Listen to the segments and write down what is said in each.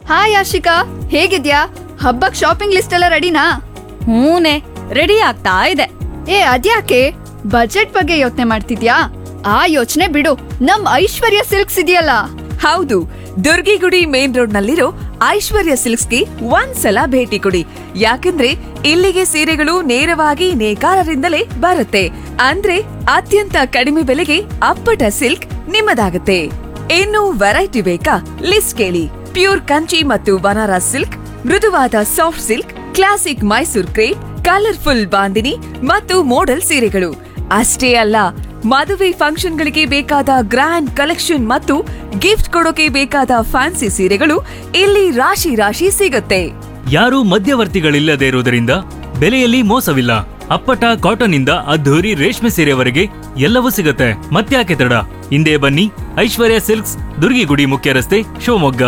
hi Ashika ಹೇಗಿದ್ಯಾ ಹಬ್ಬಕ್ shopping list ಎಲ್ಲ ರೆಡಿನಾ ಹೂನೆ ರೆಡಿ ಆಗ್ತಾ ಇದೆ ಏ ಅದ್ಯಾಕೆ ಬಜೆಟ್ ಬಗ್ಗೆ ಯೋಚನೆ ಮಾಡ್ತಿದ್ಯಾ ಆ ಯೋಚನೆ ಬಿಡು ನಮ್ ಐಶ್ವರ್ಯ ಸಿಲ್ಕ್ಸ್ ಇದೆಯಲ್ಲ ಹೌದು ದುರ್ಗಿಗುಡಿ ಮೇನ್ ರೋಡ್ ನಲ್ಲಿರೋ ಐಶ್ವರ್ಯ ಸಿಲ್ಕ್ಸ್ಗೆ ಒಂದ್ಸಲ ಭೇಟಿ ಕೊಡಿ ಯಾಕಂದ್ರೆ ಇಲ್ಲಿಗೆ ಸೀರೆಗಳು ನೇರವಾಗಿ ನೇಕಾರರಿಂದಲೇ ಬರುತ್ತೆ ಅಂದ್ರೆ ಅತ್ಯಂತ ಕಡಿಮೆ ಬೆಲೆಗೆ ಅಪ್ಪಟ ಸಿಲ್ಕ್ ನಿಮ್ಮದಾಗುತ್ತೆ ಇನ್ನು ವೆರೈಟಿ ಬೇಕಾ ಲಿಸ್ಟ್ ಕೇಳಿ ಪ್ಯೂರ್ ಕಂಚಿ ಮತ್ತು ಬನಾರಸ್ ಸಿಲ್ಕ್ ಮೃದುವಾದ soft silk classic Mysore crepe colourful bandhani ಮತ್ತು ಮೋಡಲ್ ಸೀರೆಗಳು ಅಷ್ಟೇ ಅಲ್ಲ ಮದುವೆ ಫಂಕ್ಷನ್ಗಳಿಗೆ ಬೇಕಾದ ಗ್ರ್ಯಾಂಡ್ ಕಲೆಕ್ಷನ್ ಮತ್ತು ಗಿಫ್ಟ್ ಕೊಡೋಕೆ ಬೇಕಾದ ಫ್ಯಾನ್ಸಿ ಸೀರೆಗಳು ಇಲ್ಲಿ ರಾಶಿ ರಾಶಿ ಸಿಗುತ್ತೆ ಯಾರೂ ಮಧ್ಯವರ್ತಿಗಳಿಲ್ಲದೆ ಇರುವುದರಿಂದ ಬೆಲೆಯಲ್ಲಿ ಮೋಸವಿಲ್ಲ ಅಪ್ಪಟ ಕಾಟನ್ ಇಂದ ಅದ್ಧೂರಿ ರೇಷ್ಮೆ ಸೀರೆವರೆಗೆ ಎಲ್ಲವೂ ಸಿಗುತ್ತೆ ಮತ್ತ್ಯಾಕೆ ತಡ ಹಿಂದೆ ಬನ್ನಿ ಐಶ್ವರ್ಯ ಸಿಲ್ಕ್ಸ್ ದುರ್ಗಿಗುಡಿ ಮುಖ್ಯ ರಸ್ತೆ ಶಿವಮೊಗ್ಗ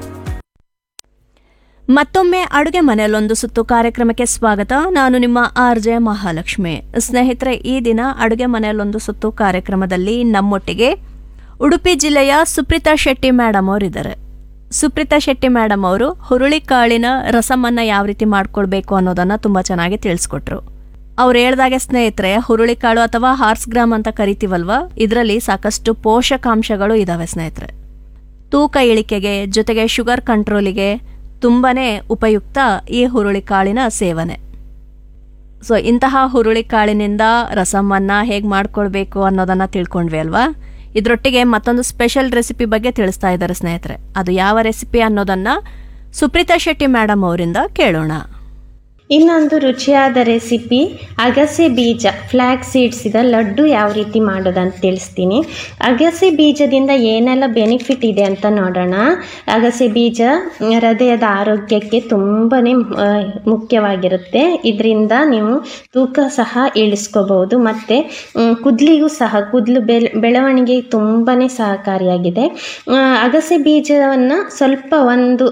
ಮತ್ತೊಮ್ಮೆ ಅಡುಗೆ ಮನೆಯಲ್ಲೊಂದು ಸುತ್ತು ಕಾರ್ಯಕ್ರಮಕ್ಕೆ ಸ್ವಾಗತ ನಾನು ನಿಮ್ಮ ಆರ್ ಜೆ ಮಹಾಲಕ್ಷ್ಮಿ ಸ್ನೇಹಿತರೆ ಈ ದಿನ ಅಡುಗೆ ಮನೆಯಲ್ಲೊಂದು ಸುತ್ತು ಕಾರ್ಯಕ್ರಮದಲ್ಲಿ ನಮ್ಮೊಟ್ಟಿಗೆ ಉಡುಪಿ ಜಿಲ್ಲೆಯ ಸುಪ್ರೀತಾ ಶೆಟ್ಟಿ ಮೇಡಮ್ ಅವರಿದ್ದಾರೆ ಸುಪ್ರೀತಾ ಶೆಟ್ಟಿ ಮೇಡಮ್ ಅವರು ಹುರುಳಿಕಾಳಿನ ರಸಮನ್ನ ಯಾವ ರೀತಿ ಮಾಡ್ಕೊಳ್ಬೇಕು ಅನ್ನೋದನ್ನ ತುಂಬಾ ಚೆನ್ನಾಗಿ ತಿಳಿಸ್ಕೊಟ್ರು ಅವ್ರು ಹೇಳ್ದಾಗೆ ಸ್ನೇಹಿತರೆ ಹುರುಳಿಕಾಳು ಅಥವಾ ಹಾರ್ಸ್ ಗ್ರಾಮ್ ಅಂತ ಕರಿತೀವಲ್ವಾ ಇದರಲ್ಲಿ ಸಾಕಷ್ಟು ಪೋಷಕಾಂಶಗಳು ಇದಾವೆ ಸ್ನೇಹಿತರೆ ತೂಕ ಇಳಿಕೆಗೆ ಜೊತೆಗೆ ಶುಗರ್ ಕಂಟ್ರೋಲಿಗೆ ತುಂಬಾನೇ ಉಪಯುಕ್ತ ಈ ಹುರುಳಿಕಾಳಿನ ಸೇವನೆ ಸೊ ಇಂತಹ ಹುರುಳಿಕಾಳಿನಿಂದ ರಸಮನ್ನ ಹೇಗೆ ಮಾಡ್ಕೊಳ್ಬೇಕು ಅನ್ನೋದನ್ನ ತಿಳ್ಕೊಂಡ್ವಿ ಅಲ್ವಾ ಇದರೊಟ್ಟಿಗೆ ಮತ್ತೊಂದು ಸ್ಪೆಷಲ್ ರೆಸಿಪಿ ಬಗ್ಗೆ ತಿಳಿಸ್ತಾ ಇದ್ದಾರೆ ಸ್ನೇಹಿತರೆ ಅದು ಯಾವ ರೆಸಿಪಿ ಅನ್ನೋದನ್ನ ಸುಪ್ರೀತಾ ಶೆಟ್ಟಿ ಮೇಡಮ್ ಅವರಿಂದ ಕೇಳೋಣ ಇನ್ನೊಂದು ರುಚಿಯಾದ ರೆಸಿಪಿ ಅಗಸೆ ಬೀಜ ಫ್ಲ್ಯಾಗ್ ಸೀಡ್ಸಿದ ಲಡ್ಡು ಯಾವ ರೀತಿ ಮಾಡೋದಂತ ತಿಳಿಸ್ತೀನಿ ಅಗಸೆ ಬೀಜದಿಂದ ಏನೆಲ್ಲ ಬೆನಿಫಿಟ್ ಇದೆ ಅಂತ ನೋಡೋಣ ಅಗಸೆ ಬೀಜ ಮ್, ಹೃದಯದ ಆರೋಗ್ಯಕ್ಕೆ ತುಂಬಾ ಮುಖ್ಯವಾಗಿರುತ್ತೆ ಇದರಿಂದ ನೀವು ತೂಕ ಸಹ ಇಳಿಸ್ಕೋಬಹುದು ಮತ್ತು ಕುದ್ಲಿಗೂ ಸಹ ಕುದ್ಲು ಬೆಳ ಬೆಳವಣಿಗೆ ತುಂಬಾ ಸಹಕಾರಿಯಾಗಿದೆ ಆ, ಅಗಸೆ ಬೀಜವನ್ನು ಸ್ವಲ್ಪ ಒಂದು